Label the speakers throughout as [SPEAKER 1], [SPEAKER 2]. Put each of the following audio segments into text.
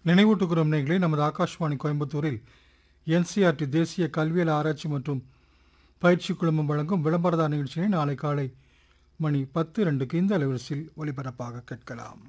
[SPEAKER 1] நினைவூட்டுகிறோம் நேயர்களே நமது ஆகாஷ்வாணி கோயம்புத்தூரில் என்சிஆர்டி தேசிய கல்வியல் ஆராய்ச்சி மற்றும் பயிற்சி குழுமம் வழங்கும் விளம்பரதார நிகழ்ச்சியை நாளை காலை மணி பத்து ரெண்டுக்கு இந்த அலைவரிசையில் ஒலிபரப்பாக கேட்கலாம்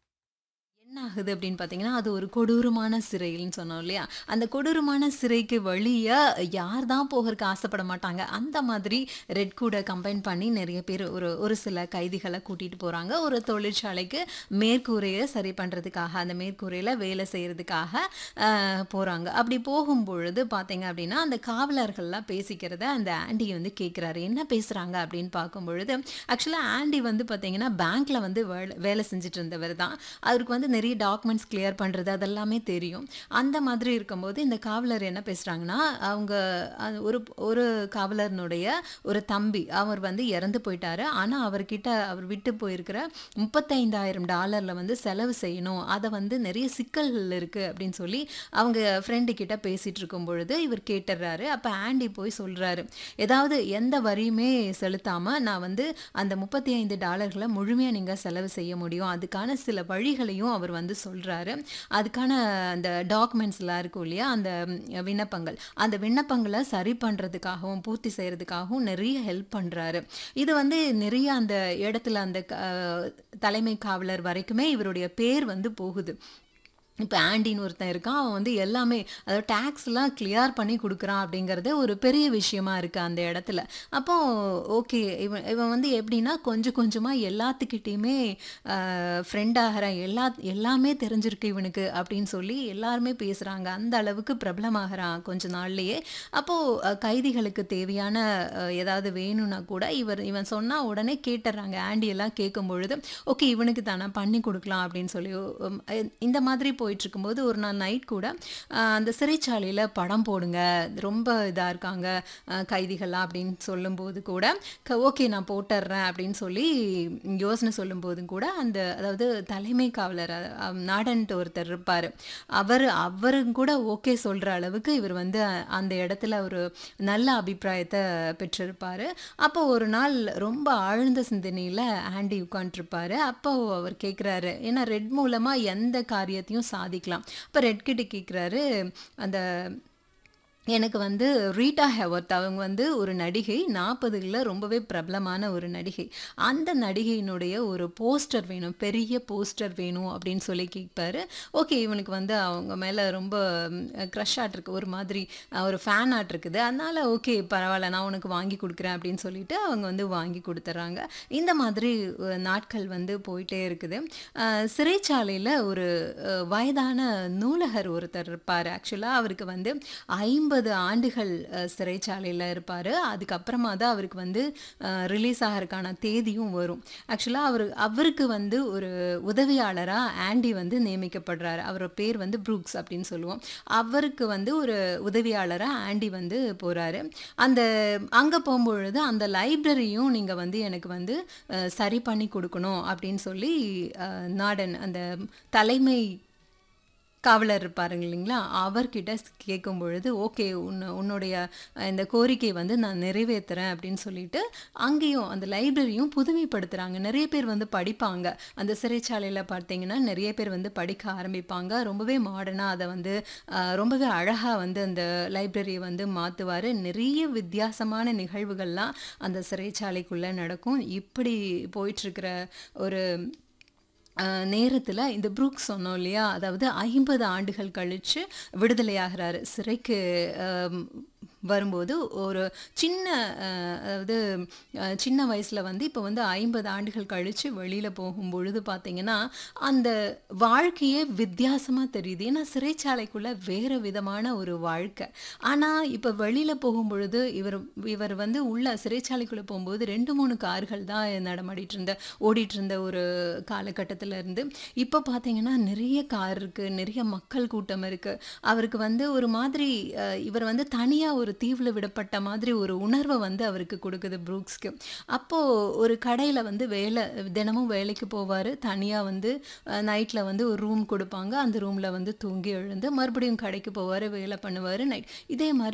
[SPEAKER 2] என்ன ஆகுது அப்படின்னு பார்த்தீங்கன்னா அது ஒரு கொடூரமான சிறைன்னு சொன்னோம் இல்லையா அந்த கொடூரமான சிறைக்கு வழியா யார் தான் போகிறதுக்கு ஆசைப்பட மாட்டாங்க அந்த மாதிரி ரெட் கூட கம்பைன் பண்ணி நிறைய பேர் ஒரு ஒரு சில கைதிகளை கூட்டிட்டு போறாங்க ஒரு தொழிற்சாலைக்கு மேற்கூரையை சரி பண்றதுக்காக அந்த மேற்கூரையில வேலை செய்யறதுக்காக ஆஹ், போறாங்க அப்படி போகும்பொழுது பார்த்தீங்க அப்படின்னா அந்த காவலர்கள்லாம் பேசிக்கிறத அந்த ஆண்டி வந்து கேட்குறாரு என்ன பேசுறாங்க அப்படின்னு பார்க்கும் பொழுது ஆக்சுவலாக ஆண்டி வந்து பார்த்தீங்கன்னா பேங்க்ல வந்து வேலை வேலை செஞ்சுட்டு இருந்தவர் தான் அவருக்கு வந்து நிறைய டாக்குமெண்ட்ஸ் கிளியர் பண்ணுறது அதெல்லாமே தெரியும் அந்த மாதிரி இருக்கும்போது இந்த காவலர் என்ன பேசுகிறாங்கன்னா அவங்க அது ஒரு ஒரு காவலர்னுடைய ஒரு தம்பி அவர் வந்து இறந்து போயிட்டாரு ஆனால் அவர்கிட்ட அவர் விட்டு போயிருக்கிற முப்பத்தைந்தாயிரம் டாலரில் வந்து செலவு செய்யணும் அதை வந்து நிறைய சிக்கல்கள் இருக்குது அப்படின்னு சொல்லி அவங்க ஃப்ரெண்டு கிட்ட பேசிகிட்டு இருக்கும் பொழுது இவர் கேட்டுடுறாரு அப்போ ஆண்டி போய் சொல்கிறாரு ஏதாவது எந்த வரியுமே செலுத்தாமல் நான் வந்து அந்த முப்பத்தி ஐந்து டாலர்களை முழுமையாக நீங்கள் செலவு செய்ய முடியும் அதுக்கான சில வழிகளையும் அவர் வந்து சொல்கிறாரு அதுக்கான அந்த டாக்குமெண்ட்ஸ்லாம் இருக்கும் இல்லையா அந்த ம், விண்ணப்பங்கள் அந்த விண்ணப்பங்களை சரி பண்ணுறதுக்காகவும் பூர்த்தி செய்கிறதுக்காகவும் நிறைய ஹெல்ப் பண்ணுறாரு இது வந்து நிறைய அந்த இடத்துல அந்த க- தலைமை காவலர் வரைக்குமே இவருடைய பேர் வந்து போகுது இப்போ ஆண்டின்னு ஒருத்தன் இருக்கான் அவன் வந்து எல்லாமே அதாவது டேக்ஸ்லாம் கிளியர் பண்ணி கொடுக்குறான் அப்படிங்கிறது ஒரு பெரிய விஷயமா இருக்குது அந்த இடத்துல அப்போ ஓகே இவன் இவன் வந்து எப்படின்னா கொஞ்சம் கொஞ்சமாக எல்லாத்துக்கிட்டேயுமே ஃப்ரெண்ட் ஆகிறான் எல்லா எல்லாமே தெரிஞ்சிருக்கு இவனுக்கு அப்படின்னு சொல்லி எல்லாருமே பேசுகிறாங்க அந்த அளவுக்கு பிரபலமாகறான் கொஞ்ச நாள்லயே அப்போது கைதிகளுக்கு தேவையான அஹ், ஏதாவது வேணும்னா கூட இவர் இவன் சொன்னால் உடனே கேட்டுறாங்க ஆண்டி எல்லாம் கேட்கும் பொழுது ஓகே இவனுக்கு தானே பண்ணி கொடுக்கலாம் அப்படின்னு சொல்லி உம், அஹ், இந்த மாதிரி போயிட்டு இருக்கும்போது ஒரு நாள் நைட் கூட அஹ், அந்த சிறைச்சாலையில் படம் போடுங்க ரொம்ப இதாக இருக்காங்க அஹ், கைதிகள்லாம் அப்படின்னு சொல்லும்போது கூட ஓகே நான் போட்டுடுறேன் அப்படின்னு சொல்லி யோசனை சொல்லும்போது கூட அந்த அதாவது தலைமை காவலர் அஹ், நாடன்ட்டு ஒருத்தர் இருப்பார் அவர் அவரும் கூட ஓகே சொல்கிற அளவுக்கு இவர் வந்து அ- அந்த இடத்துல ஒரு நல்ல அபிப்பிராயத்தை பெற்றிருப்பார் அப்போ ஒரு நாள் ரொம்ப ஆழ்ந்த சிந்தனையில் ஆண்டி உட்காந்துருப்பாரு அப்போ அவர் கேட்குறாரு ஏன்னா ரெட் மூலமாக எந்த காரியத்தையும் சாதிக்கலாம் அப்போ ரெட் கிட்ட கேட்குறாரு அந்த எனக்கு வந்து ரீட்டா ஹெவர்த் அவங்க வந்து ஒரு நடிகை நாற்பதுகளில் ரொம்பவே பிரபலமான ஒரு நடிகை அந்த நடிகையினுடைய ஒரு போஸ்டர் வேணும் பெரிய போஸ்டர் வேணும் அப்படின்னு சொல்லி கேட்பாரு ஓகே இவனுக்கு வந்து அவங்க மேலே ரொம்ப க்ரஷ் ஆட் இருக்கு ஒரு மாதிரி அஹ், ஒரு ஃபேன் ஆட் இருக்குது அதனால ஓகே பரவாயில்ல நான் உனக்கு வாங்கி கொடுக்குறேன் அப்படின்னு சொல்லிட்டு அவங்க வந்து வாங்கி கொடுத்துட்றாங்க இந்த மாதிரி அஹ், நாட்கள் வந்து போயிட்டே இருக்குது அஹ், சிறைச்சாலையில் ஒரு அஹ், வயதான நூலகர் ஒருத்தர் இருப்பார் ஆக்சுவலாக அவருக்கு வந்து ஐம்பது ஆண்டுகள் அஹ், சிறைச்சாலையில் இருப்பார் அதுக்கப்புறமா தான் அவருக்கு வந்து ரிலீஸ் ஆகிறதுக்கான தேதியும் வரும் ஆக்சுவலாக அவர் அவருக்கு வந்து ஒரு உதவியாளராக ஆண்டி வந்து நியமிக்கப்படுறாரு அவரோட பேர் வந்து ப்ரூக்ஸ் அப்படின்னு சொல்லுவோம் அவருக்கு வந்து ஒரு உதவியாளராக ஆண்டி வந்து போகிறாரு அந்த அங்கே போகும்பொழுது அந்த லைப்ரரியும் நீங்கள் வந்து எனக்கு வந்து அஹ், சரி பண்ணி கொடுக்கணும் அப்படின்னு சொல்லி அஹ், நாடன் அந்த தலைமை காவலர் இருப்பாருங்க இல்லைங்களா அவர்கிட்ட கேட்கும் பொழுது ஓகே உன்ன உன்னுடைய அஹ், இந்த கோரிக்கை வந்து நான் நிறைவேற்றுறேன் அப்படின்னு சொல்லிட்டு அங்கேயும் அந்த லைப்ரரியும் புதுமைப்படுத்துகிறாங்க நிறைய பேர் வந்து படிப்பாங்க அந்த சிறைச்சாலையில் பார்த்தீங்கன்னா நிறைய பேர் வந்து படிக்க ஆரம்பிப்பாங்க ரொம்பவே மாடர்னாக அதை வந்து அஹ், ரொம்பவே அழகாக வந்து அந்த லைப்ரரியை வந்து மாற்றுவார் நிறைய வித்தியாசமான நிகழ்வுகள்லாம் அந்த சிறைச்சாலைக்குள்ளே நடக்கும் இப்படி போயிட்டுருக்கிற ஒரு நேரத்தில் இந்த புரூக்ஸ் சொன்னோம் இல்லையா அதாவது ஐம்பது ஆண்டுகள் கழித்து விடுதலையாகிறாரு சிறைக்கு ஆம், வரும்போது ஒரு சின்ன அஹ், அதாவது அஹ், சின்ன வயசில் வந்து இப்போ வந்து ஐம்பது ஆண்டுகள் கழித்து வெளியில் போகும்பொழுது பார்த்தீங்கன்னா அந்த வாழ்க்கையே வித்தியாசமாக தெரியுது ஏன்னா சிறைச்சாலைக்குள்ளே வேறு விதமான ஒரு வாழ்க்கை ஆனால் இப்போ வெளியில் போகும்பொழுது இவர் இவர் வந்து உள்ள சிறைச்சாலைக்குள்ளே போகும்போது ரெண்டு மூணு கார்கள் தான் நடமாடிட்டு இருந்த ஓடிட்டு இருந்த ஒரு காலகட்டத்தில் இருந்து இப்போ பார்த்தீங்கன்னா நிறைய கார் இருக்குது நிறைய மக்கள் கூட்டம் இருக்குது அவருக்கு வந்து ஒரு மாதிரி அஹ், இவர் வந்து தனியாக ஒரு தீவில் விடப்பட்ட மாதிரி ஒரு உணர்வை வந்து அவருக்கு கொடுக்குது ப்ரூக்ஸ்க்கு அப்போது ஒரு கடையில் வந்து வேலை தினமும் வேலைக்கு போவார் தனியாக வந்து நைட்டில் வந்து ஒரு ரூம் கொடுப்பாங்க அந்த ரூமில் வந்து தூங்கி எழுந்து மறுபடியும் கடைக்கு போவார் வேலை பண்ணுவார் நைட் இதே மாதிரி